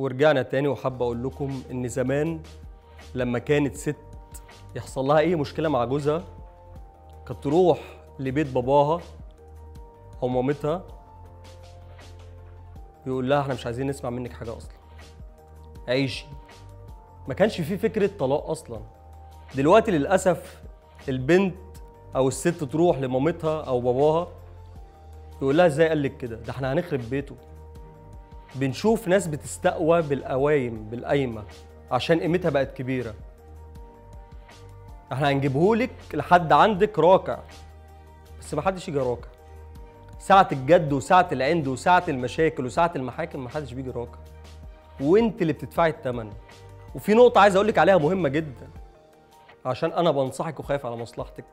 ورجعنا تاني وحابة أقول لكم إن زمان لما كانت ست يحصل لها أي مشكلة مع جوزها كانت تروح لبيت باباها أو مامتها يقول لها إحنا مش عايزين نسمع منك حاجة أصلا عيشي ما كانش في فكرة طلاق أصلا دلوقتي للأسف البنت أو الست تروح لمامتها أو باباها يقول لها ازاي قال لك كده ده احنا هنخرب بيته بنشوف ناس بتستقوى بالقوايم بالقايمه عشان قيمتها بقت كبيره احنا هنجيبهولك لحد عندك راكع بس ما حدش يجي راكع ساعة الجد وساعة العند وساعة المشاكل وساعة المحاكم ما حدش بيجي راكع وانت اللي بتدفعي الثمن وفي نقطة عايز اقول لك عليها مهمة جدا عشان انا بنصحك وخايف على مصلحتك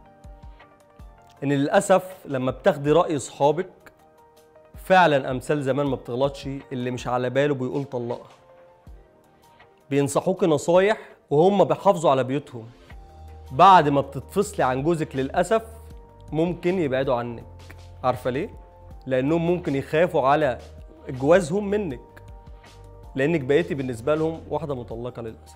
ان للاسف لما بتاخدي راي اصحابك فعلا امثال زمان ما بتغلطش اللي مش على باله بيقول طلقها بينصحوك نصايح وهم بيحافظوا على بيوتهم بعد ما بتتفصلي عن جوزك للاسف ممكن يبعدوا عنك عارفه ليه لانهم ممكن يخافوا على جوازهم منك لانك بقيتي بالنسبه لهم واحده مطلقه للاسف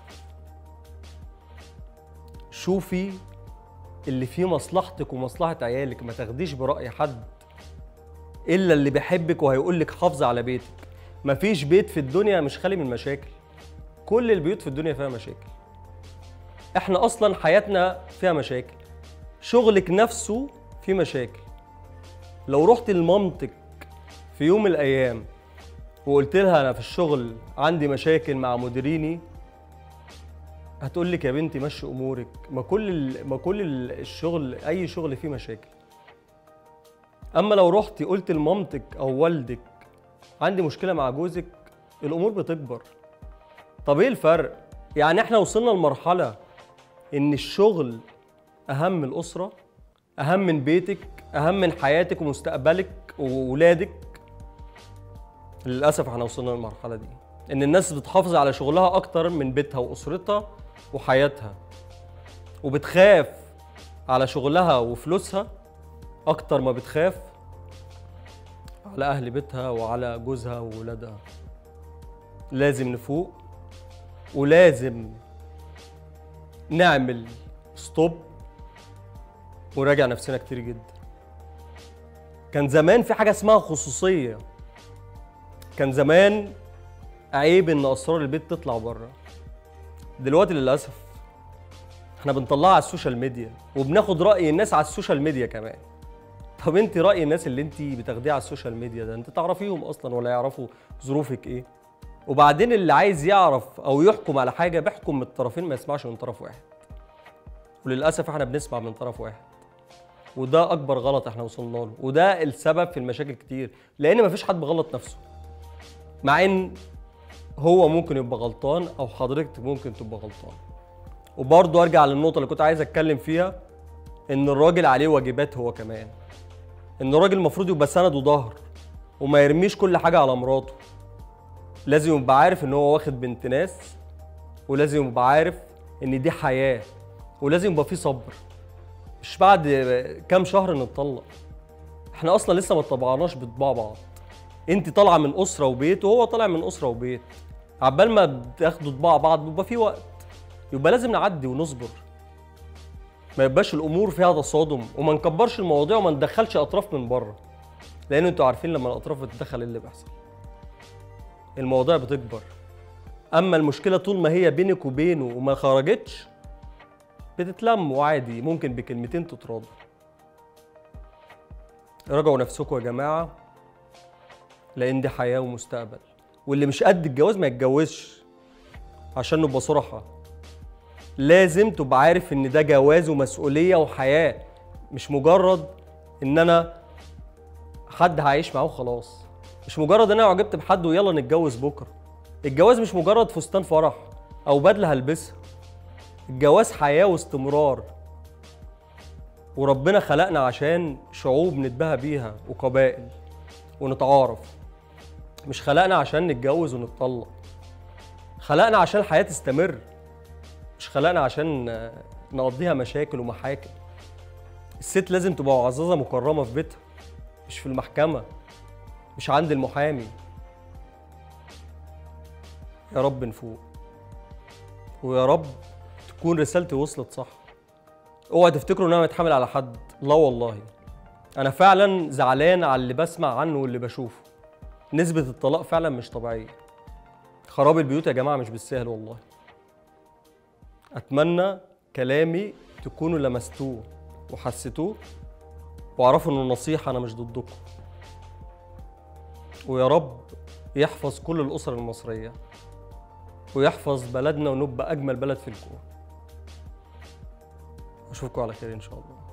شوفي اللي فيه مصلحتك ومصلحة عيالك ما تاخديش برأي حد إلا اللي بيحبك وهيقول لك حافظي على بيتك مفيش بيت في الدنيا مش خالي من مشاكل كل البيوت في الدنيا فيها مشاكل احنا اصلا حياتنا فيها مشاكل شغلك نفسه فيه مشاكل لو رحت لمامتك في يوم من الايام وقلت لها انا في الشغل عندي مشاكل مع مديريني هتقول لك يا بنتي مشي امورك ما كل ال... ما كل ال- الشغل اي شغل فيه مشاكل اما لو رحتي قلت لمامتك او والدك عندي مشكله مع جوزك الامور بتكبر طب ايه الفرق يعني احنا وصلنا لمرحله ان الشغل اهم من الاسره اهم من بيتك اهم من حياتك ومستقبلك وولادك للاسف احنا وصلنا للمرحله دي ان الناس بتحافظ على شغلها اكتر من بيتها واسرتها وحياتها وبتخاف على شغلها وفلوسها اكتر ما بتخاف على اهل بيتها وعلى جوزها وولادها لازم نفوق ولازم نعمل ستوب وراجع نفسنا كتير جدا كان زمان في حاجه اسمها خصوصيه كان زمان عيب ان اسرار البيت تطلع بره دلوقتي للاسف احنا بنطلعها على السوشيال ميديا وبناخد راي الناس على السوشيال ميديا كمان طب انت راي الناس اللي انت بتاخديه على السوشيال ميديا ده انت تعرفيهم اصلا ولا يعرفوا ظروفك ايه وبعدين اللي عايز يعرف او يحكم على حاجه بيحكم من الطرفين ما يسمعش من طرف واحد وللاسف احنا بنسمع من طرف واحد وده اكبر غلط احنا وصلنا له وده السبب في المشاكل كتير لان مفيش حد بيغلط نفسه مع ان هو ممكن يبقى غلطان او حضرتك ممكن تبقى غلطان وبرضه ارجع للنقطه اللي كنت عايز اتكلم فيها ان الراجل عليه واجبات هو كمان ان الراجل المفروض يبقى سند وظهر وما يرميش كل حاجه على مراته لازم يبقى عارف ان هو واخد بنت ناس ولازم يبقى عارف ان دي حياه ولازم يبقى في صبر مش بعد كام شهر نتطلق احنا اصلا لسه ما اتطبعناش بطباع بعض انت طالعه من اسره وبيت وهو طالع من اسره وبيت عبال ما بتاخدوا طباع بعض بيبقى في وقت يبقى لازم نعدي ونصبر ما يبقاش الامور فيها تصادم وما نكبرش المواضيع وما ندخلش اطراف من بره لان انتوا عارفين لما الاطراف بتتدخل ايه اللي بيحصل المواضيع بتكبر اما المشكله طول ما هي بينك وبينه وما خرجتش بتتلم وعادي ممكن بكلمتين تتراضوا راجعوا نفسكم يا جماعه لان دي حياه ومستقبل واللي مش قد الجواز ما يتجوزش عشان نبقى صراحه لازم تبقى عارف ان ده جواز ومسؤوليه وحياه مش مجرد ان انا حد هعيش معاه وخلاص مش مجرد ان انا عجبت بحد ويلا نتجوز بكره الجواز مش مجرد فستان فرح او بدله هلبسها الجواز حياه واستمرار وربنا خلقنا عشان شعوب نتباهى بيها وقبائل ونتعارف مش خلقنا عشان نتجوز ونتطلق خلقنا عشان الحياة تستمر مش خلقنا عشان آه، نقضيها مشاكل ومحاكم الست لازم تبقى معززة مكرمة في بيتها مش في المحكمة مش عند المحامي يا رب نفوق ويا رب تكون رسالتي وصلت صح اوعى تفتكروا ان انا متحامل على حد لا والله انا فعلا زعلان على اللي بسمع عنه واللي بشوفه نسبة الطلاق فعلا مش طبيعية خراب البيوت يا جماعة مش بالسهل والله أتمنى كلامي تكونوا لمستوه وحسيتوه واعرفوا إنه نصيحة أنا مش ضدكم ويا رب يحفظ كل الأسر المصرية ويحفظ بلدنا ونبقى أجمل بلد في الكون أشوفكم على خير إن شاء الله